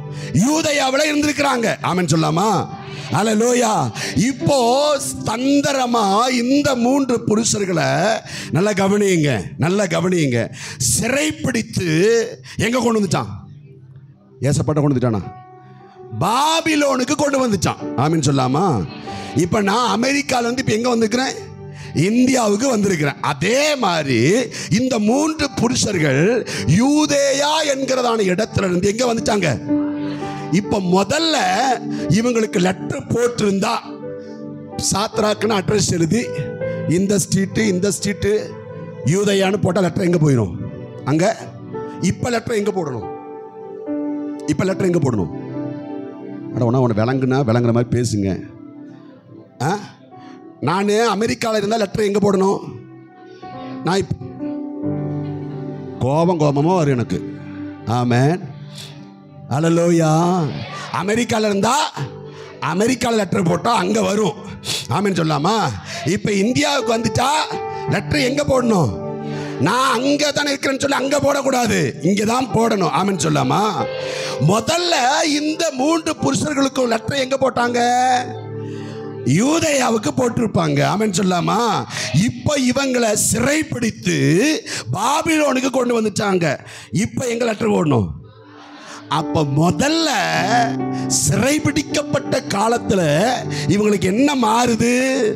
யூதயாவில் இருந்திருக்கிறாங்க ஆமென் சொல்லாமா அல்லேலூயா இப்போ தந்திரமா இந்த மூன்று புருஷர்களை நல்லா கவனியுங்க நல்லா கவனியுங்க சிறைப்பிடித்து எங்க கொண்டு வந்துட்டான் ஏசப்பட்ட கொண்டு வந்துட்டானா பாபிலோனுக்கு கொண்டு வந்துட்டான் ஆமின்னு சொல்லாமா இப்போ நான் அமெரிக்கால வந்து இப்போ எங்க வந்திருக்கிறேன் இந்தியாவுக்கு வந்திருக்கிறேன் அதே மாதிரி இந்த மூன்று புருஷர்கள் யூதேயா என்கிறதான இடத்துல இருந்து எங்க வந்துட்டாங்க இப்ப முதல்ல இவங்களுக்கு லெட்டர் போட்டிருந்தா சாத்ராக்குன்னு அட்ரஸ் எழுதி இந்த ஸ்ட்ரீட்டு இந்த ஸ்ட்ரீட்டு யூதயான்னு போட்டால் லெட்டர் எங்க போயிடும் அங்க இப்ப லெட்டர் எங்க போடணும் இப்ப லெட்டர் எங்க போடணும் அட உன உன விளங்குனா விளங்குற மாதிரி பேசுங்க ஆ நான் அமெரிக்காவில் இருந்தால் லெட்டர் எங்கே போடணும் நான் இப் கோபம் கோபமாக வரும் எனக்கு ஆமேன் அலலோயா அமெரிக்காவில் இருந்தா அமெரிக்காவில் லெட்டர் போட்டால் அங்கே வரும் ஆமேன்னு சொல்லாமா இப்போ இந்தியாவுக்கு வந்துட்டா லெட்டர் எங்கே போடணும் நான் அங்கே தானே இருக்கிறேன்னு சொல்லி அங்கே போடக்கூடாது இங்கே தான் போடணும் ஆமேன்னு சொல்லாமா முதல்ல இந்த மூன்று புருஷர்களுக்கும் லெட்டர் எங்கே போட்டாங்க யூதேயாவுக்கு போட்டிருப்பாங்க ஆமென் சொல்லாமா இப்போ இவங்களை சிறைப்பிடித்து பாபிலோனுக்கு கொண்டு வந்துட்டாங்க இப்போ எங்க லெட்டர் போடணும் அப்ப முதல்ல சிறைபிடிக்கப்பட்ட காலத்துல இவங்களுக்கு என்ன மாறுது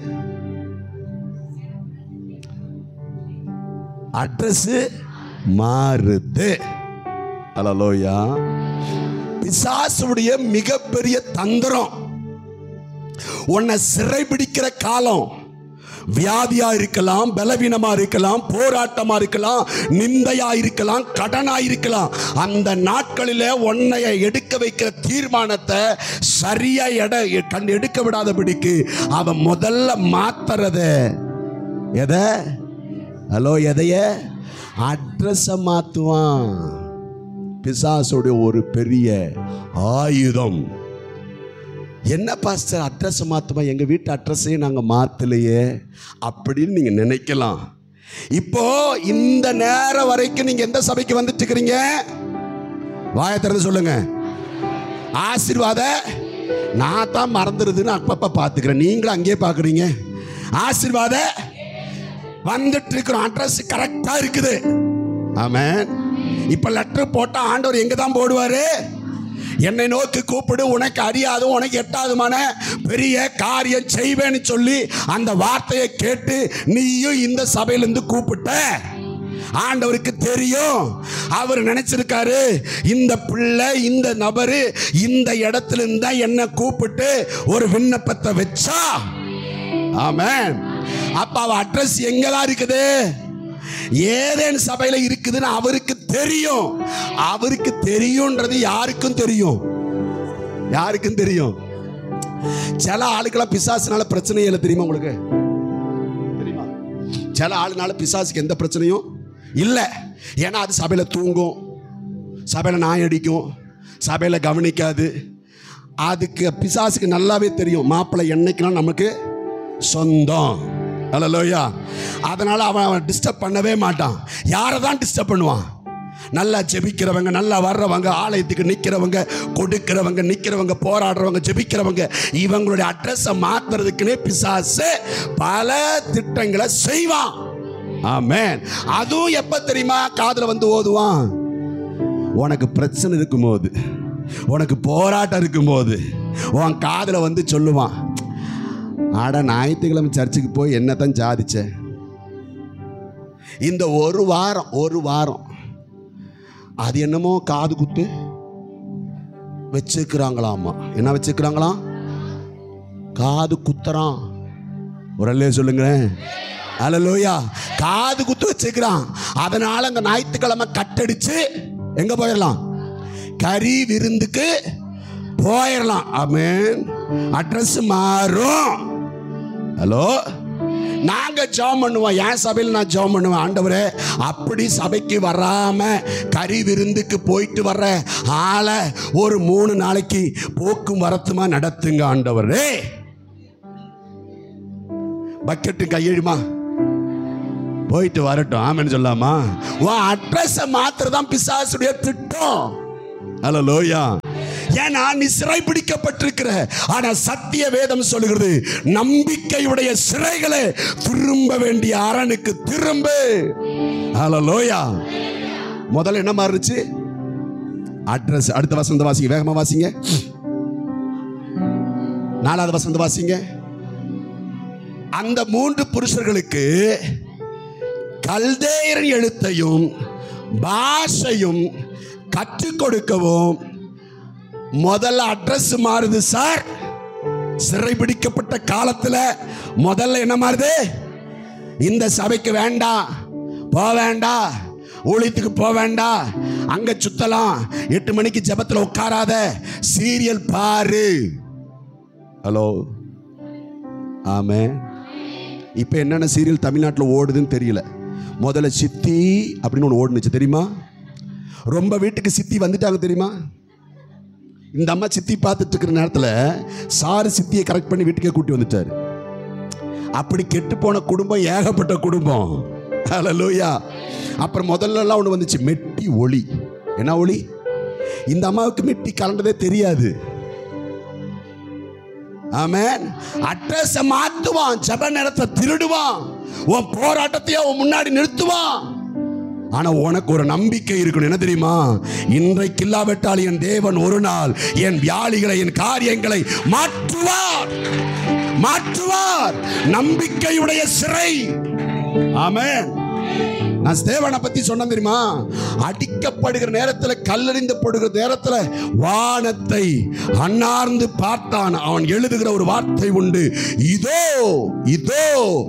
அட்ரஸ் மாறுது அலலோயா பிசாசுடைய மிகப்பெரிய தந்திரம் உன்னை சிறைபிடிக்கிற காலம் வியாதியா இருக்கலாம் பலவீனமா இருக்கலாம் போராட்டமா இருக்கலாம் நிந்தையா இருக்கலாம் கடனா இருக்கலாம் அந்த நாட்களில உன்னைய எடுக்க வைக்கிற தீர்மானத்தை சரியா எட கண் எடுக்க விடாதபடிக்கு அவன் முதல்ல மாத்துறத எதை ஹலோ எதைய அட்ரஸை மாத்துவான் பிசாசுடைய ஒரு பெரிய ஆயுதம் என்ன பாஸ்டர் அட்ரஸ் மாற்றுமா எங்கள் வீட்டு அட்ரஸையும் நாங்கள் மாற்றலையே அப்படின்னு நீங்கள் நினைக்கலாம் இப்போ இந்த நேரம் வரைக்கும் நீங்கள் எந்த சபைக்கு வந்துட்டு இருக்கிறீங்க வாயை திறந்து சொல்லுங்க ஆசீர்வாத நான் தான் மறந்துடுதுன்னு அப்பப்போ பார்த்துக்கிறேன் நீங்களும் அங்கேயே பார்க்குறீங்க ஆசீர்வாத வந்துட்டு இருக்கிறோம் அட்ரஸ் கரெக்டாக இருக்குது ஆமென் இப்போ லெட்டர் போட்டால் ஆண்டவர் எங்கே தான் போடுவார் என்னை நோக்கி கூப்பிடு உனக்கு அறியாது உனக்கு எட்டாதுமான பெரிய காரியம் செய்வேன்னு சொல்லி அந்த வார்த்தையை கேட்டு நீயும் இந்த சபையிலிருந்து கூப்பிட்ட ஆண்டவருக்கு தெரியும் அவர் நினைச்சிருக்காரு இந்த பிள்ளை இந்த நபரு இந்த இடத்துல இருந்தா என்ன கூப்பிட்டு ஒரு விண்ணப்பத்தை வச்சா ஆமென் அப்ப அவ அட்ரஸ் எங்கதான் இருக்குது ஏதேன் சபையில இருக்குதுன்னு அவருக்கு தெரியும் அவருக்கு தெரியும்ன்றது யாருக்கும் தெரியும் யாருக்கும் தெரியும் சில ஆளுக்கெல்லாம் பிசாசுனால பிரச்சனை இல்லை தெரியுமா உங்களுக்கு தெரியுமா சில ஆளுனால பிசாசுக்கு எந்த பிரச்சனையும் இல்லை ஏன்னா அது சபையில் தூங்கும் சபையில் நாய் அடிக்கும் சபையில் கவனிக்காது அதுக்கு பிசாசுக்கு நல்லாவே தெரியும் மாப்பிள்ளை என்னைக்குனா நமக்கு சொந்தம் அல்லலோயா அதனால் அவன் அவன் டிஸ்டர்ப் பண்ணவே மாட்டான் யாரை தான் டிஸ்டர்ப் பண்ணுவான் நல்லா ஜெபிக்கிறவங்க நல்லா வர்றவங்க ஆலயத்துக்கு நிற்கிறவங்க கொடுக்கிறவங்க நிற்கிறவங்க போராடுறவங்க ஜெபிக்கிறவங்க இவங்களுடைய அட்ரஸை மாத்துறதுக்குன்னே பிசாசு பல திட்டங்களை செய்வான் ஆமென் அதுவும் எப்போ தெரியுமா காதில் வந்து ஓதுவான் உனக்கு பிரச்சனை இருக்கும்போது உனக்கு போராட்டம் இருக்கும்போது உன் காதில் வந்து சொல்லுவான் ஆட ஞாயிற்றுக்கிழமை சர்ச்சுக்கு போய் என்னத்தான் சாதிச்ச இந்த ஒரு வாரம் ஒரு வாரம் அது என்னமோ காது குத்து வச்சுக்கிறாங்களாமா என்ன வச்சுக்கிறாங்களாம் காது குத்துறான் ஒரு அல்லே சொல்லுங்களேன் அலலோயா காது குத்து வச்சுக்கிறான் அதனால அந்த ஞாயிற்றுக்கிழமை கட்டடிச்சு எங்க போயிடலாம் கறி விருந்துக்கு போயிடலாம் ஆமென் அட்ரஸ் மாறும் ஹலோ நாங்க ஜெபம் பண்ணுவோம் என் சபையில் நான் ஜெபம் பண்ணுவேன் ஆண்டவரே அப்படி சபைக்கு வராம கறி விருந்துக்கு போயிட்டு வர்ற ஆளை ஒரு மூணு நாளைக்கு போக்கும் வரத்துமா நடத்துங்க ஆண்டவரே பக்கெட்டு கையெழுமா போயிட்டு வரட்டும் ஆமென்னு சொல்லாமா உன் அட்ரஸை மாத்திரதான் பிசாசுடைய திட்டம் ஹலோ லோயா ஏன்னா நீ சிறை பிடிக்கப்பட்டிருக்கிற ஆனா சத்திய வேதம் சொல்லுகிறது நம்பிக்கையுடைய சிறைகளே திரும்ப வேண்டிய அரணுக்கு திரும்ப ஹalleluya முதல்ல என்ன மாறுச்சு அட்ரஸ் அடுத்த வசந்த வாசிங்க வேகமா வாசிங்க நாலாவது வசந்த வாசிங்க அந்த மூன்று புருஷர்களுக்கு கல்தேயரின் எழுத்தையும் பாஷையும் கற்றுக் கொடுக்கவும் முதல்ல அட்ரஸ் மாறுது சார் சிறைபிடிக்கப்பட்ட காலத்துல முதல்ல என்ன மாறுது இந்த சபைக்கு வேண்டாம் போக வேண்டாம் ஊழியத்துக்கு போக வேண்டாம் அங்க சுத்தலாம் எட்டு மணிக்கு ஜெபத்துல உட்காராத சீரியல் பாரு ஹலோ ஆமே இப்போ என்னென்ன சீரியல் தமிழ்நாட்டில் ஓடுதுன்னு தெரியல முதல்ல சித்தி அப்படின்னு ஒன்று ஓடுனுச்சு தெரியுமா ரொம்ப வீட்டுக்கு சித்தி வந்துட்டாங்க தெரியுமா இந்த அம்மா சித்தி பார்த்துட்டு இருக்கிற நேரத்தில் சாரு சித்தியை கரெக்ட் பண்ணி வீட்டுக்கே கூட்டி வந்துட்டார் அப்படி கெட்டு போன குடும்பம் ஏகப்பட்ட குடும்பம் ஹalleluya அப்புறம் முதல்ல எல்லாம் ஒன்று வந்துச்சு மெட்டி ஒளி என்ன ஒளி இந்த அம்மாவுக்கு மெட்டி கலண்டதே தெரியாது ஆமென் அட்ரஸ் மாத்துவான் ஜெப நேரத்தை திருடுவான் உன் போராட்டத்தையே உன் முன்னாடி நிறுத்துவான் ஆனா உனக்கு ஒரு நம்பிக்கை இருக்கணும் என்ன தெரியுமா இன்றைக்கு இல்லாவிட்டால் என் தேவன் ஒரு நாள் என் வியாழிகளை என் காரியங்களை மாற்றுவார் மாற்றுவார் நம்பிக்கையுடைய சிறை ஆமென் நான் ஸ்தேவனை பத்தி சொன்னேன் தெரியுமா அடிக்கப்படுகிற நேரத்துல கல்லறிந்து படுகிற நேரத்துல வானத்தை அன்னார்ந்து பார்த்தான் அவன் எழுதுகிற ஒரு வார்த்தை உண்டு இதோ இதோ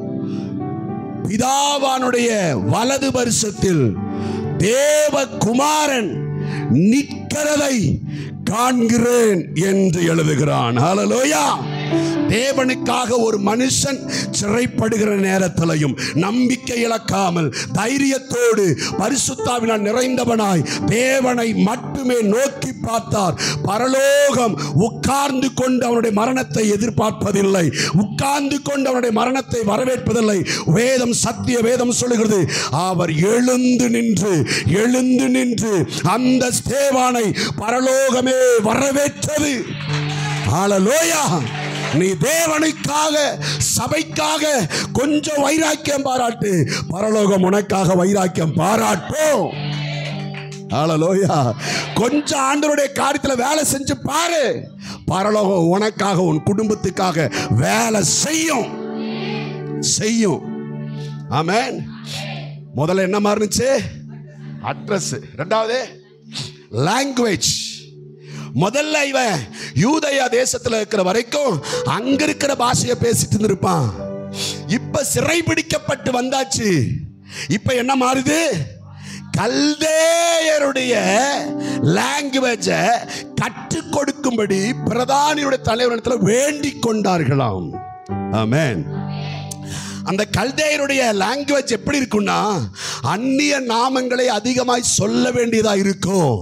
பிதாவானுடைய வலது வருஷத்தில் தேவகுமாரன் நிற்கிறதை காண்கிறேன் என்று எழுதுகிறான் ஹalleluya தேவனுக்காக ஒரு மனுஷன் சிறைப்படுகிற நேரத்திலையும் நம்பிக்கை இழக்காமல் தைரியத்தோடு பரிசுத்தாவினால் நிறைந்தவனாய் தேவனை மட்டுமே நோக்கி பார்த்தார் பரலோகம் உட்கார்ந்து கொண்டு அவனுடைய மரணத்தை எதிர்பார்ப்பதில்லை உட்கார்ந்து கொண்டு அவனுடைய மரணத்தை வரவேற்பதில்லை வேதம் சத்திய வேதம் சொல்லுகிறது அவர் எழுந்து நின்று எழுந்து நின்று அந்த ஸ்தேவானை பரலோகமே வரவேற்றது ஹalleluya நீ தேவனுக்காக சபைக்காக கொஞ்சம் வைராக்கியம் பாராட்டு பரலோகம் உனக்காக வைராக்கியம் பாராட்டும் ஹalleluya கொஞ்சம் ஆண்டவருடைய காரியத்துல வேலை செஞ்சு பாரு பரலோகம் உனக்காக உன் குடும்பத்துக்காக வேலை செய்யும் செய்யும் ஆமென் முதல்ல என்ன மாறுனுச்சு அட்ரஸ் ரெண்டாவது லாங்குவேஜ் முதல்ல இவன் யூதயா தேசத்துல இருக்கிற வரைக்கும் அங்க இருக்கிற பாஷையை பேசிட்டு இருந்திருப்பான் இப்ப சிறைபிடிக்கப்பட்டு வந்தாச்சு இப்ப என்ன மாறுது கல்தேயருடைய லாங்குவேஜை கற்றுக் கொடுக்கும்படி பிரதானியுடைய தலைவரிடத்தில் வேண்டிக் கொண்டார்களாம் ஆமென் அந்த கல்தேயருடைய லாங்குவேஜ் எப்படி இருக்கும்னா அந்நிய நாமங்களை அதிகமாய் சொல்ல வேண்டியதா இருக்கும்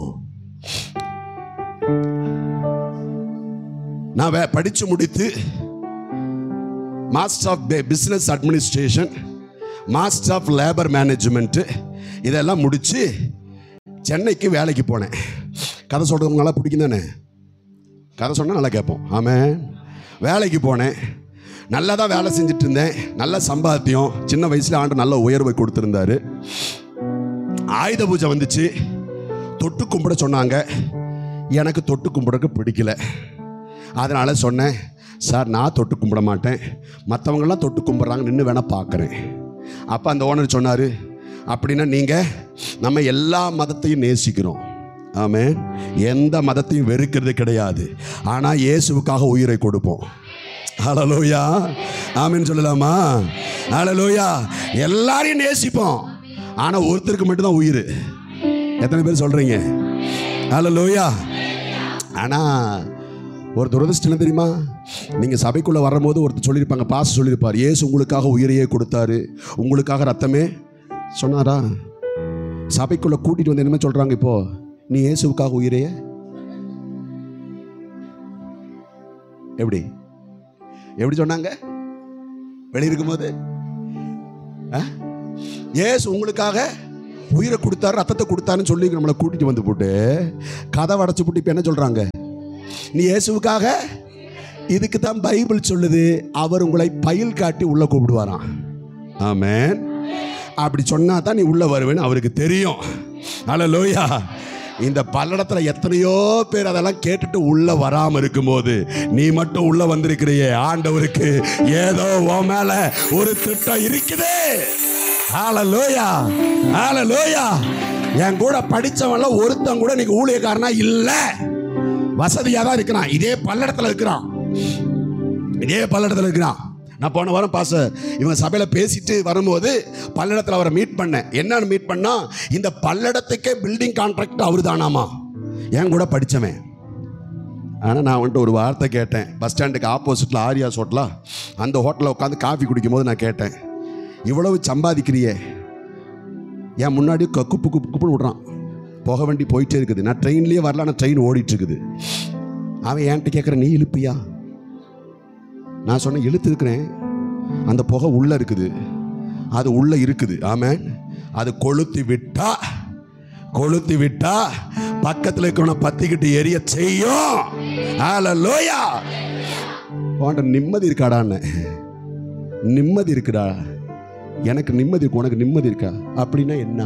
நான் வே- படிச்சு முடித்து master of business administration master of labour management இதெல்லாம் முடித்து சென்னைக்கு வேலைக்கு போனேன் கதை சொல்கிறவங்க நல்லா பிடிக்கும் தானே கதை சொன்னால் நல்லா கேட்போம் ஆமாம் வேலைக்கு போனேன் நல்லா தான் வேலை செஞ்சுட்டு இருந்தேன் நல்ல சம்பாத்தியம் சின்ன வயசில் ஆண்டு நல்ல உயர்வை கொடுத்துருந்தாரு ஆயுத பூஜை வந்துச்சு தொட்டு கும்பிட சொன்னாங்க எனக்கு தொட்டு கும்பிடக்கு பிடிக்கல அதனால் சொன்னேன் சார் நான் தொட்டு கும்பிட மாட்டேன் மற்றவங்களாம் தொட்டு கும்பிட்றாங்க நின்று வேணால் பார்க்குறேன் அப்போ அந்த ஓனர் சொன்னார் அப்படின்னா நீங்கள் நம்ம எல்லா மதத்தையும் நேசிக்கிறோம் ஆமே எந்த மதத்தையும் வெறுக்கிறது கிடையாது ஆனால் இயேசுவுக்காக உயிரை கொடுப்போம் ஹalleluya ஆமென் சொல்லலாமா ஹalleluya எல்லாரையும் நேசிப்போம் ஆனால் ஒருத்தருக்கு மட்டும்தான் உயிர் எத்தனை பேர் சொல்கிறீங்க ஹalleluya ஆனால் ஒரு துரதிர்ஷ்டம் என்ன தெரியுமா நீங்கள் சபைக்குள்ளே வரும்போது ஒருத்தர் சொல்லியிருப்பாங்க பாஸ் சொல்லியிருப்பார் ஏசு உங்களுக்காக உயிரையே கொடுத்தாரு உங்களுக்காக ரத்தமே சொன்னாரா சபைக்குள்ளே கூட்டிகிட்டு வந்து என்னமே சொல்கிறாங்க இப்போ நீ இயேசுவுக்காக உயிரையே எப்படி எப்படி சொன்னாங்க வெளிய இருக்கும்போது ஆ? ஏசு உங்களுக்காக உயிரை கொடுத்தாரு ரத்தத்தை கொடுத்தாருன்னு சொல்லி நம்மளை கூட்டிட்டு வந்து போட்டு கதை அடைச்சு போட்டு இப்போ என்ன சொல்றாங்க நீ இயேசுவுக்காக இதுக்கு தான் பைபிள் சொல்லுது அவர் உங்களை பயில் காட்டி உள்ள கூப்பிடுவாராம் ஆமென் அப்படி சொன்னா தான் நீ உள்ள வருவேன்னு அவருக்கு தெரியும் ஹalleluya இந்த பல்லடத்துல எத்தனையோ பேர் அதெல்லாம் கேட்டுட்டு உள்ள வராம இருக்கும்போது நீ மட்டும் உள்ள வந்திருக்கிறியே ஆண்டவருக்கு ஏதோ உன் மேல ஒரு திட்டம் இருக்குது ஹalleluya ஹalleluya என் கூட படிச்சவன்ல ஒருத்தன் கூட இன்னைக்கு ஊழியக்காரனா இல்ல வசதியா தான் இருக்கிறான் இதே பல்லடத்துல இருக்கிறான் இதே பல்லடத்துல இருக்கிறான் நான் போன வாரம் பாச இவங்க சபையில பேசிட்டு வரும்போது பல்லடத்துல அவரை மீட் பண்ணேன் என்னன்னு மீட் பண்ணா இந்த பல்லடத்துக்கே பில்டிங் கான்ட்ராக்ட் அவரு தானாமா என் கூட படிச்சவன் ஆனால் நான் வந்துட்டு ஒரு வார்த்தை கேட்டேன் பஸ் ஸ்டாண்டுக்கு ஆப்போசிட்டில் ஆரியாஸ் ஹோட்டலா அந்த ஹோட்டலில் உட்காந்து காஃபி குடிக்கும்போது நான் கேட்டேன் இவ்வளவு சம்பாதிக்கிறியே என் முன்னாடி கு- குப்பு குப்பு குப்புன்னு விட்றான் போக வண்டி போயிட்டே இருக்குது நான் ட்ரெயின்லேயே வரல ஆனால் ட்ரெயின் ஓடிட்டு இருக்குது அவன் என்கிட்ட கேட்குற நீ இழுப்பியா நான் சொன்னேன் இழுத்துருக்கிறேன் அந்த புகை உள்ள இருக்குது அது உள்ள இருக்குது ஆமென் அது கொளுத்தி விட்டா கொளுத்தி விட்டா பக்கத்தில் இருக்கிறவனை பத்திக்கிட்டு எரிய செய்யும் ஹalleluya உன்கிட்ட நிம்மதி இருக்காடான்னு நிம்மதி இருக்குடா எனக்கு நிம்மதி இருக்கு உனக்கு நிம்மதி இருக்கா அப்படின்னா என்ன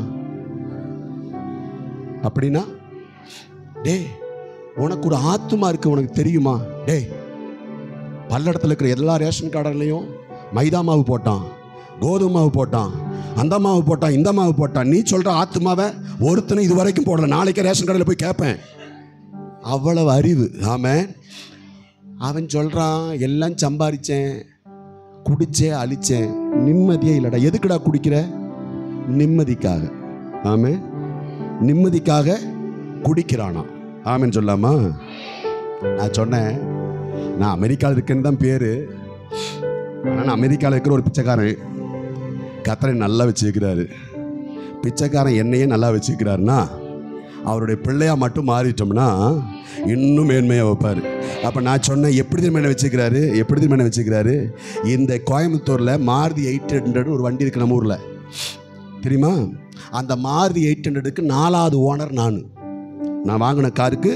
அப்படின்னா டேய் உனக்கு ஒரு ஆத்துமா இருக்கு உனக்கு தெரியுமா டேய் பல்லடத்தில் இருக்கிற எல்லா ரேஷன் கார்டுலையும் மைதா மாவு போட்டான் கோதுமை மாவு போட்டான் அந்த மாவு போட்டான் இந்த மாவு போட்டான் நீ சொல்ற ஆத்துமாவை ஒருத்தனும் இது வரைக்கும் போடல நாளைக்கே ரேஷன் கடையில் போய் கேட்பேன் அவ்வளவு அறிவு ஆமென் அவன் சொல்றான் எல்லாம் சம்பாரிச்சேன் குடிச்சேன் அழிச்சேன் நிம்மதியே இல்லடா எதுக்குடா குடிக்கிற நிம்மதிக்காக ஆமென் நிம்மதிக்காக குடிக்கிறானா ஆமென் சொல்லாமா நான் சொன்னேன் நான் அமெரிக்காவில் இருக்கேன்னு தான் பேர் ஆனால் நான் அமெரிக்காவில் இருக்கிற ஒரு பிச்சைக்காரன் கத்தரை நல்லா வச்சுக்கிறாரு பிச்சைக்காரன் என்னையே நல்லா வச்சுக்கிறாருன்னா அவருடைய பிள்ளையா மட்டும் மாறிட்டோம்னா இன்னும் மேன்மையாக வைப்பார் அப்போ நான் சொன்னேன் எப்படி திரும்ப வச்சுக்கிறாரு எப்படி திரும்ப வச்சுக்கிறாரு இந்த கோயம்புத்தூரில் மாருதி எயிட் ஹண்ட்ரட் ஒரு வண்டி இருக்கு நம்ம ஊரில் தெரியுமா அந்த மாருதி எயிட் ஹண்ட்ரடுக்கு நாலாவது ஓனர் நான் நான் வாங்கின காருக்கு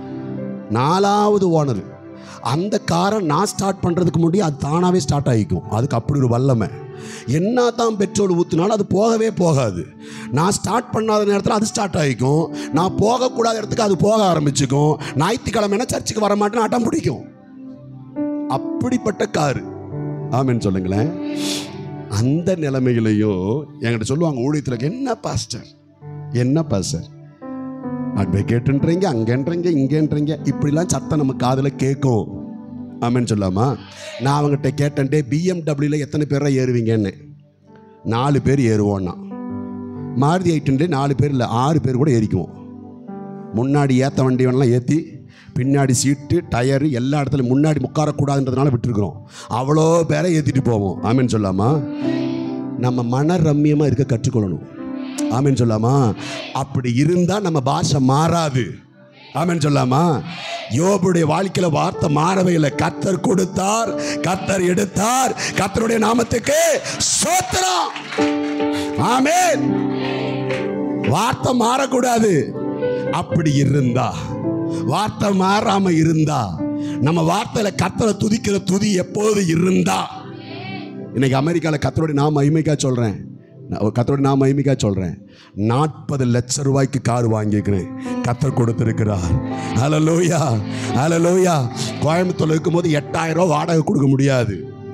நாலாவது ஓனர் அந்த காரை நான் ஸ்டார்ட் பண்ணுறதுக்கு முன்னாடி அது தானாகவே ஸ்டார்ட் ஆகிக்கும் அதுக்கு அப்படி ஒரு வல்லமை என்ன தான் பெட்ரோல் ஊற்றினாலும் அது போகவே போகாது நான் ஸ்டார்ட் பண்ணாத நேரத்தில் அது ஸ்டார்ட் ஆகிக்கும் நான் போகக்கூடாத இடத்துக்கு அது போக ஆரம்பிச்சுக்கும் ஞாயிற்றுக்கிழமைனா சர்ச்சுக்கு வர மாட்டேன்னு அடம் பிடிக்கும் அப்படிப்பட்ட காரு ஆமென்னு சொல்லுங்களேன் அந்த நிலைமையிலையும் என்கிட்ட சொல்லுவாங்க ஊழியத்தில் என்ன பாஸ்டர் என்ன பாஸ்டர் அட்வொகேட்டுன்றீங்க அங்கேன்றீங்க இங்கேன்றீங்க இப்படிலாம் சத்தம் நம்ம காதில் கேட்கும் ஆமென்னு சொல்லாமா நான் அவங்ககிட்ட கேட்டேன்டே பிஎம்டபிள்யூவில் எத்தனை பேரை ஏறுவீங்கன்னு நாலு பேர் ஏறுவோன்னா மாருதி ஐட்டன்லேயே நாலு பேர் இல்லை ஆறு பேர் கூட ஏறிக்குவோம் முன்னாடி ஏற்ற வண்டி வேணாலும் ஏற்றி பின்னாடி சீட்டு டயரு எல்லா இடத்துலையும் முன்னாடி உட்காரக்கூடாதுன்றதுனால விட்டுருக்குறோம் அவ்வளோ பேரை ஏற்றிட்டு போவோம் ஆமென்னு சொல்லாமா நம்ம மன ரம்மியமாக இருக்க கற்றுக்கொள்ளணும் ஆமென்னு சொல்லாமா அப்படி இருந்தால் நம்ம பாஷை மாறாது ஆமென்னு சொல்லாமா யோபுடைய வாழ்க்கையில வார்த்தை மாறவே இல்லை கத்தர் கொடுத்தார் கத்தர் எடுத்தார் கத்தருடைய நாமத்துக்கு சோத்திரம் ஆமென் வார்த்தை மாறக்கூடாது அப்படி இருந்தா வார்த்தை மாறாம இருந்தா நம்ம வார்த்தையில கத்தரை துதிக்கிற துதி எப்போது இருந்தா இன்னைக்கு அமெரிக்காவில் கத்தருடைய நான் மகிமைக்கா சொல்றேன் நான் ஒரு கத்தருடைய நான் மகிமைக்கா சொல்றேன் நாற்பது லட்சம் ரூபாய்க்கு கார் வாங்கிக்கிறேன் கத்தர் கொடுத்திருக்கிறார் ஹalleluya ஹalleluya கோயம்புத்தூர்ல இருக்கும்போது எட்டாயிரம் ரூபாய் வாடகை கொடுக்க முடியாது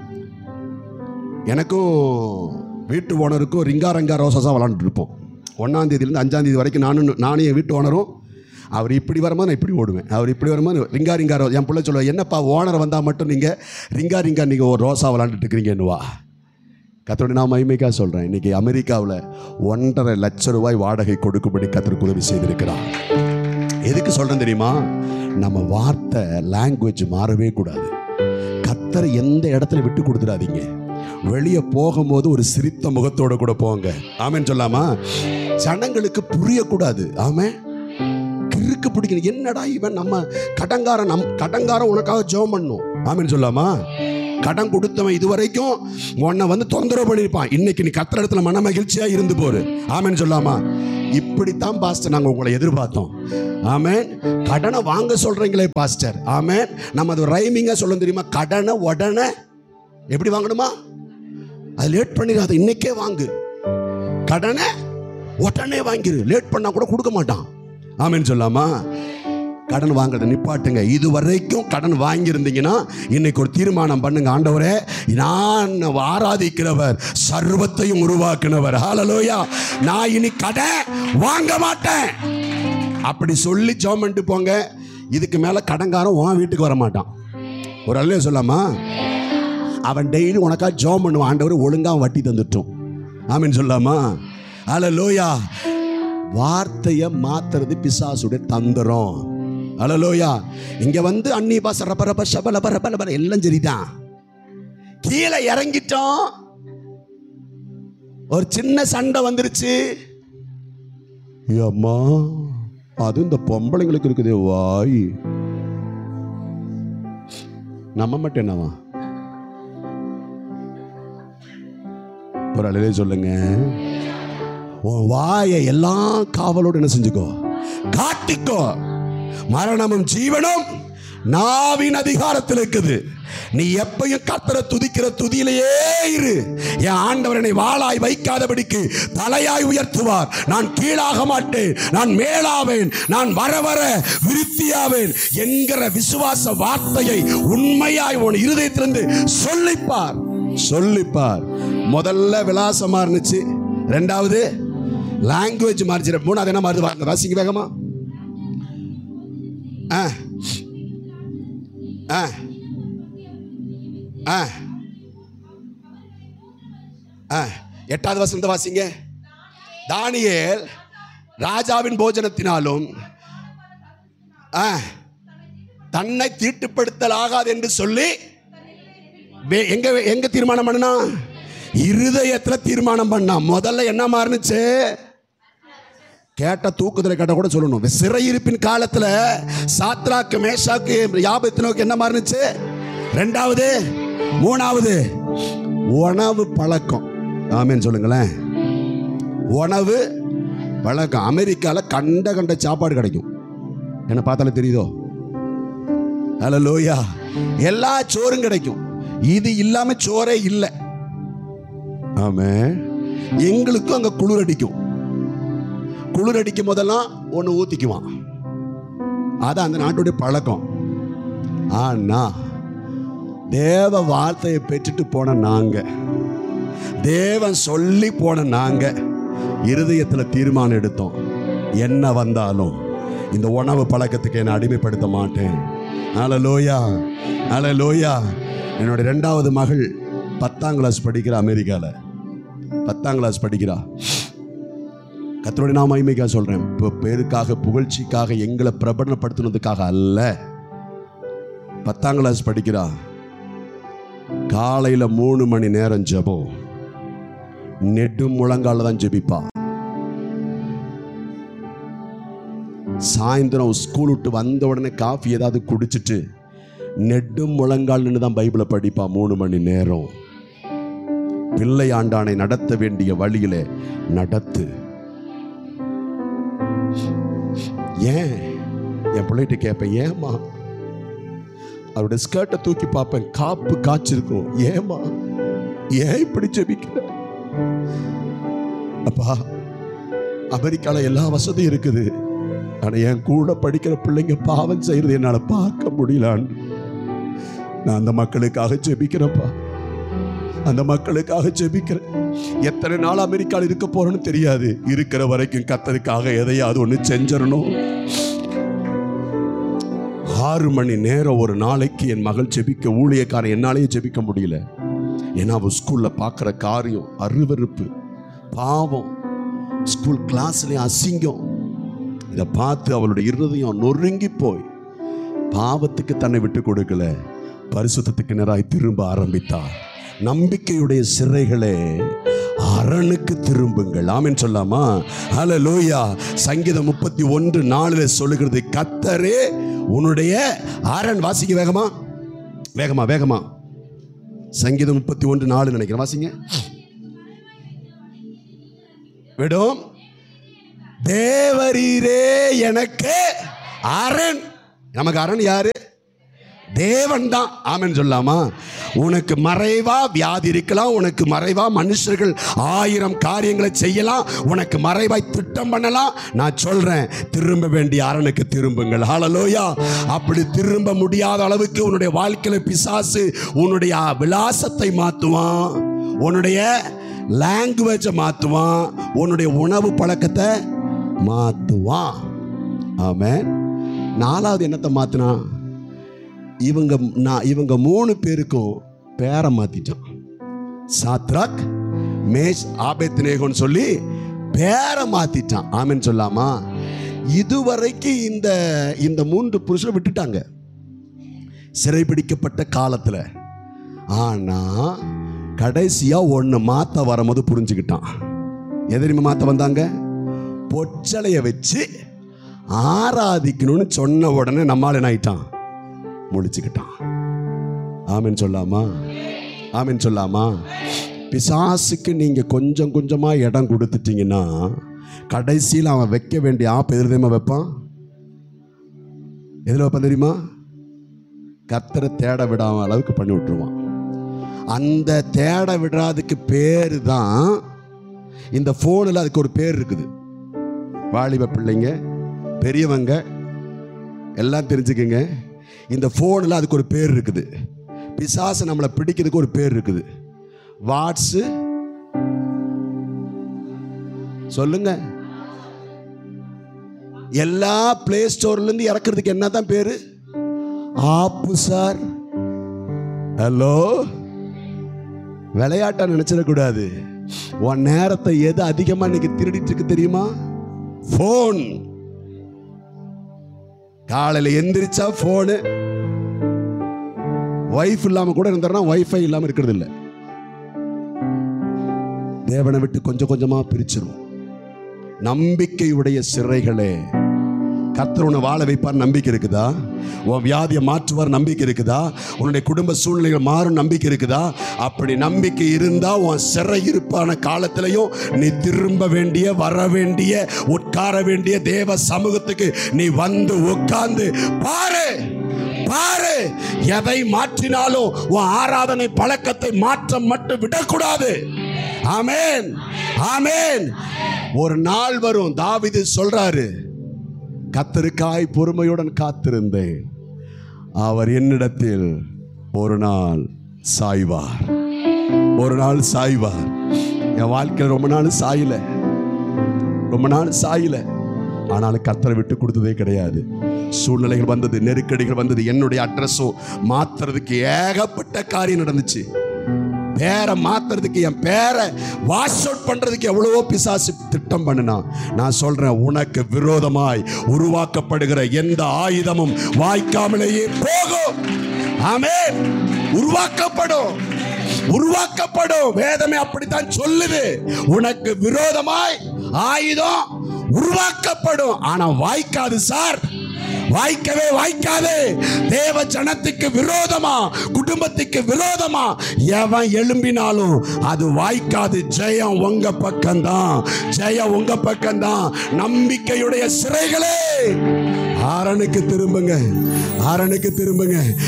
எனக்கும் வீட்டு ஓனருக்கும் ரிங்கா ரங்கா ரோசஸாக விளாண்டுட்டு இருப்போம் ஒன்றாம் தேதியிலேருந்து அஞ்சாம் தேதி வரைக்கும் நானும் நானும் என் வீட்டு ஓனரும் அவர் இப்படி வரும்போது நான் இப்படி ஓடுவேன் அவர் இப்படி வரும்போது ரிங்கா ரிங்கா ரோ என் பிள்ளை சொல்லுவேன் என்னப்பா ஓனர் வந்தால் மட்டும் நீங்கள் ரிங்கா ரிங்கா நீங்கள் ஒரு ரோசா விளாண்டுட்டு இருக்கிறீங்கன்னுவா கத்தோட நான் மகிமைக்காக சொல்கிறேன் இன்னைக்கு அமெரிக்காவில் ஒன்றரை லட்சம் ரூபாய் வாடகை கொடுக்கும்படி கத்தருக்கு உதவி செய்திருக்கிறார் எதுக்கு சொல்கிறேன் தெரியுமா நம்ம வார்த்தை லாங்குவேஜ் மாறவே கூடாது கத்தரை எந்த இடத்துல விட்டு கொடுத்துடாதீங்க வெளியே போகும்போது ஒரு சிரித்த முகத்தோட கூட போங்க ஆமென்னு சொல்லாமா ஜனங்களுக்கு புரியக்கூடாது ஆமே கிறுக்கு பிடிக்கணும் என்னடா இவன் நம்ம கடங்காரன் நம் கடங்காரன் உனக்காக ஜெபம் பண்ணும் ஆமென்னு சொல்லாமா கடன் கொடுத்தவன் இது வரைக்கும் உன்னை வந்து தொந்தரவு பண்ணியிருப்பான் இன்னைக்கு நீ கத்துற இடத்துல மன மகிழ்ச்சியா இருந்து போரு ஆமென்னு சொல்லாமா இப்படித்தான் பாஸ்டர் நாங்கள் உங்களை எதிர்பார்த்தோம் ஆமென் கடனை வாங்க சொல்றீங்களே பாஸ்டர் ஆமென் நம்ம அது ரைமிங்கா சொல்ல தெரியுமா கடனை உடனே எப்படி வாங்கணுமா அது லேட் பண்ணிடாத இன்னைக்கே வாங்கு கடனை உடனே வாங்கிரு லேட் பண்ணா கூட கொடுக்க மாட்டான் ஆமென் சொல்லாமா கடன் வாங்குறத நிப்பாட்டுங்க இது வரைக்கும் கடன் வாங்கியிருந்தீங்கன்னா இன்னைக்கு ஒரு தீர்மானம் பண்ணுங்க ஆண்டவரே நான் ஆராதிக்கிறவர் சர்வத்தையும் உருவாக்குனவர் ஹalleluya நான் இனி கடன் வாங்க மாட்டேன் அப்படி சொல்லி ஜெபம் பண்ணிட்டு போங்க இதுக்கு மேல கடன்காரன் உன் வீட்டுக்கு வர மாட்டான் ஒரு அல்லையா சொல்லாமா அவன் டெய்லி உனக்கா ஜெபம் பண்ணுவான் ஆண்டவர் ஒழுங்கா அவன் வட்டி தந்துட்டோம் ஆமீன் சொல்லாமா ஹalleluya வார்த்தையை மாத்துறது பிசாசுடைய தந்திரம் ஹalleluya இங்க வந்து அன்னி பாச ரப ரப ஷப லப ரப லப எல்லாம் சரிதான் கீழே இறங்கிட்டோம் ஒரு சின்ன சண்டை வந்துருச்சு அம்மா அது இந்த பொம்பளைங்களுக்கு இருக்குது வாய் நம்ம மட்டும் என்னவா ஒரு அழகே சொல்லுங்க உன் வாயை எல்லாம் காவலோடு என்ன செஞ்சுக்கோ காட்டிக்கோ மரணமும் ஜீவனும் நாவின் அதிகாரத்தில் இருக்குது நீ எப்பயும் கத்தரை துதிக்கிற துதியிலேயே இரு என் ஆண்டவர் என்னை வாளாய் வைக்காதபடிக்கு தலையாய் உயர்த்துவார் நான் கீழாக மாட்டேன் நான் மேலாவேன் நான் வர வர விருத்தியாவேன் என்கிற விசுவாச வார்த்தையை உண்மையாய் உன் இருதயத்திலிருந்து சொல்லிப்பார் சொல்லிப்பார் முதல்ல விலாசமா இருந்துச்சு ரெண்டாவது லாங்குவேஜ் மாறிச்சு மூணாவது என்ன மாறுது வாங்க வாசிங்க வேகமா ஆ ஆ ஆ ஆ எட்டாவது வசனத்தை வாசிங்க தானியேல் ராஜாவின் போஜனத்தினாலும் ஆ தன்னை தீட்டுப்படுத்தல் ஆகாது என்று சொல்லி வே- எங்க எங்க தீர்மானம் பண்ணா இருதயத்துல தீர்மானம் பண்ணா முதல்ல என்ன மாறுனுச்சு கேட்ட தூக்குதலை கேட்ட கூட சொல்லணும் சிறையிருப்பின் காலத்துல சாத்ராக்கு மேஷாக்கு யாபத்தினோக்கு என்ன மாறுனுச்சு ரெண்டாவது மூணாவது உணவு பழக்கம் ஆமேன்னு சொல்லுங்களேன் உணவு பழக்கம் அமெரிக்கால கண்ட கண்ட சாப்பாடு கிடைக்கும் என்ன பார்த்தாலே தெரியுதோ ஹலோ லோயா எல்லா சோறும் கிடைக்கும் இது இல்லாம சோறே இல்லை ஆமே எங்களுக்கும் அங்க குளிர் அடிக்கும் குளிர் அடிக்கும் போதெல்லாம் ஒன்று ஊத்திக்குவான் அது அந்த நாட்டுடைய பழக்கம் ஆனா தேவ வார்த்தையை பெற்றுட்டு போன நாங்க தேவன் சொல்லி போன நாங்க இருதயத்தில் தீர்மானம் எடுத்தோம் என்ன வந்தாலும் இந்த உணவு பழக்கத்துக்கு என்னை அடிமைப்படுத்த மாட்டேன் அல லோயா அல லோயா என்னோட ரெண்டாவது மகள் பத்தாம் கிளாஸ் படிக்கிற அமெரிக்காவில் பத்தாம் கிளாஸ் படிக்கிறா கத்தருடைய நான் மகிமைக்காக சொல்றேன் இப்போ பேருக்காக புகழ்ச்சிக்காக எங்களை பிரபலப்படுத்தினதுக்காக அல்ல பத்தாம் கிளாஸ் படிக்கிறா காலையில மூணு மணி நேரம் ஜெபம் நெடும் முழங்கால தான் ஜெபிப்பா சாயந்தரம் ஸ்கூல் விட்டு வந்த உடனே காஃபி ஏதாவது குடிச்சிட்டு நெடும் முழங்கால் நின்று தான் பைபிளை படிப்பா மூணு மணி நேரம் பிள்ளை ஆண்டானை நடத்த வேண்டிய வழியிலே நடத்து ஏன் என் பிள்ளைகிட்ட கேட்பேன் ஏமா அவருடைய ஸ்கர்ட்டை தூக்கி பார்ப்பேன் காப்பு காய்ச்சிருக்கும் ஏமா ஏன் இப்படி ஜெபிக்கிற அப்பா அமெரிக்கால எல்லா வசதியும் இருக்குது ஆனா என் கூட படிக்கிற பிள்ளைங்க பாவம் செய்யறது என்னால பார்க்க முடியலான்னு நான் அந்த மக்களுக்காக ஜெபிக்கிறேன்ப்பா அந்த மக்களுக்காக ஜெபிக்கிறேன் எத்தனை நாள் அமெரிக்காவில் இருக்க போறேன்னு தெரியாது இருக்கிற வரைக்கும் கத்தருக்காக எதையாவது ஒன்று செஞ்சிடணும் ஆறு மணி நேரம் ஒரு நாளைக்கு என் மகள் ஜெபிக்க ஊழியக்காரன் என்னாலேயே ஜெபிக்க முடியல ஏன்னா அவள் ஸ்கூல்ல பார்க்குற காரியம் அருவருப்பு பாவம் ஸ்கூல் கிளாஸ்லயும் அசிங்கம் இதை பார்த்து அவளுடைய இருதயம் நொறுங்கி போய் பாவத்துக்கு தன்னை விட்டு கொடுக்கல பரிசுத்தத்துக்கு நேராய் திரும்ப ஆரம்பித்தார் நம்பிக்கையுடைய சிறைகளே அரணுக்கு திரும்புங்கள் ஆமென் சொல்லாமா ஹல லோயா சங்கீதம் முப்பத்தி ஒன்று நாலுல சொல்லுகிறது கத்தரே உன்னுடைய அரண் வாசிக்க வேகமா வேகமா வேகமா சங்கீதம் முப்பத்தி ஒன்று நாலு நினைக்கிறேன் வாசிங்க விடும் தேவரீரே எனக்கு அரண் நமக்கு அரண் யாரு தேவன் தான் ஆமென் சொல்லாமா உனக்கு மறைவா வியாதி இருக்கலாம் உனக்கு மறைவா மனுஷர்கள் ஆயிரம் காரியங்களை செய்யலாம் உனக்கு மறைவாய் திட்டம் பண்ணலாம் நான் சொல்றேன் திரும்ப வேண்டிய அரணுக்கு திரும்புங்கள் ஹalleluya அப்படி திரும்ப முடியாத அளவுக்கு உன்னுடைய வாழ்க்கையில பிசாசு உன்னுடைய விலாசத்தை மாத்துவான் உன்னுடைய லாங்குவேஜை மாத்துவான் உன்னுடைய உணவு பழக்கத்தை மாத்துவான் ஆமென் நாலாவது என்னத்தை மாத்தினான் இவங்க நான் இவங்க மூணு பேருக்கும் பேரை மாத்திட்டான் சாத்ராக் மேஷ் ஆபேத்நேகோன்னு சொல்லி பேரை மாத்திட்டான் ஆமென்னு சொல்லாமா இதுவரைக்கும் இந்த இந்த மூன்று புருஷனை விட்டுட்டாங்க சிறைபிடிக்கப்பட்ட காலத்துல ஆனா கடைசியா ஒண்ணு மாத்த வரும்போது புரிஞ்சுக்கிட்டான் எதிரிமை மாத்த வந்தாங்க பொச்சலைய வச்சு ஆராதிக்கணும்னு சொன்ன உடனே நம்மால் என்ன ஆயிட்டான் முடிச்சுக்கிட்டான் ஆமென் சொல்லாமா ஆமென் சொல்லாமா பிசாசுக்கு நீங்க கொஞ்சம் கொஞ்சமா இடம் கொடுத்துட்டீங்கன்னா கடைசியில் அவன் வைக்க வேண்டிய ஆப் எதிர் தெரியுமா வைப்பான் எதில் வைப்பான் தெரியுமா கத்தரை தேட விடாம அளவுக்கு பண்ணி விட்டுருவான் அந்த தேட விடாததுக்கு பேர் தான் இந்த ஃபோனில் அதுக்கு ஒரு பேர் இருக்குது வாலிப பிள்ளைங்க பெரியவங்க எல்லாம் தெரிஞ்சுக்குங்க இந்த ஃபோனில் அதுக்கு ஒரு பேர் இருக்குது பிசாசு நம்மளை பிடிக்கிறதுக்கு ஒரு பேர் இருக்குது வாட்ஸு சொல்லுங்க எல்லா பிளே ஸ்டோர்லேருந்து இறக்குறதுக்கு என்ன தான் பேரு ஆப்பு சார் ஹலோ விளையாட்டா நினைச்சிடக்கூடாது உன் நேரத்தை எது அதிகமா இன்னைக்கு திருடிட்டு இருக்கு தெரியுமா ஃபோன் காலையில் எந்திரிச்சா ஃபோனு ஒய்ஃப் இல்லாம கூட இருந்தாருன்னா ஒய்ஃபை இல்லாம இருக்கிறது இல்லை தேவனை விட்டு கொஞ்சம் கொஞ்சமா பிரிச்சிரும் நம்பிக்கையுடைய சிறைகளே கர்த்தர் உன்னை வாழ வைப்பார் நம்பிக்கை இருக்குதா உன் வியாதியை மாற்றுவார் நம்பிக்கை இருக்குதா உன்னுடைய குடும்ப சூழ்நிலைகள் மாறும் நம்பிக்கை இருக்குதா அப்படி நம்பிக்கை இருந்தா உன் சிறை இருப்பான காலத்திலையும் நீ திரும்ப வேண்டிய வர வேண்டிய உட்கார வேண்டிய தேவ சமூகத்துக்கு நீ வந்து உட்கார்ந்து பாரு பாரு எதை மாற்றினாலும் உன் ஆராதனை பழக்கத்தை மாற்ற மட்டும் விடக்கூடாது ஆமென் ஆமென் ஒரு நாள் வரும் தாவிது சொல்றாரு கத்தருக்காய் பொறுமையுடன் காத்திருந்தேன் அவர் என்னிடத்தில் ஒரு நாள் சாய்வார் ஒரு நாள் சாய்வார் என் வாழ்க்கையில் ரொம்ப நாள் சாயல ரொம்ப நாள் சாயல ஆனாலும் கத்தரை விட்டு கொடுத்ததே கிடையாது சூழ்நிலைகள் வந்தது நெருக்கடிகள் வந்தது என்னுடைய அட்ரஸும் மாத்துறதுக்கு ஏகப்பட்ட காரியம் நடந்துச்சு பேரை மாத்துறதுக்கு என் பேரை வாஷ் அவுட் பண்றதுக்கு எவ்வளவோ பிசாசு திட்டம் பண்ணினான் நான் சொல்றேன் உனக்கு விரோதமாய் உருவாக்கப்படுகிற எந்த ஆயுதமும் வாய்க்காமலேயே போகும் ஆமென் உருவாக்கப்படும் உருவாக்கப்படும் வேதமே அப்படித்தான் சொல்லுது உனக்கு விரோதமாய் ஆயுதம் உருவாக்கப்படும் ஆனா வாய்க்காது சார் வாய்க்கவே வாய்க்காது தேவ ஜனத்துக்கு விரோதமா குடும்பத்துக்கு விரோதமா எவன் எழும்பினாலும் அது வாய்க்காது ஜெயம் உங்க பக்கம்தான் ஜெயம் உங்க பக்கம்தான் நம்பிக்கையுடைய சிறைகளே ஆரனுக்கு திரும்புங்க ஆரனுக்கு திரும்புங்க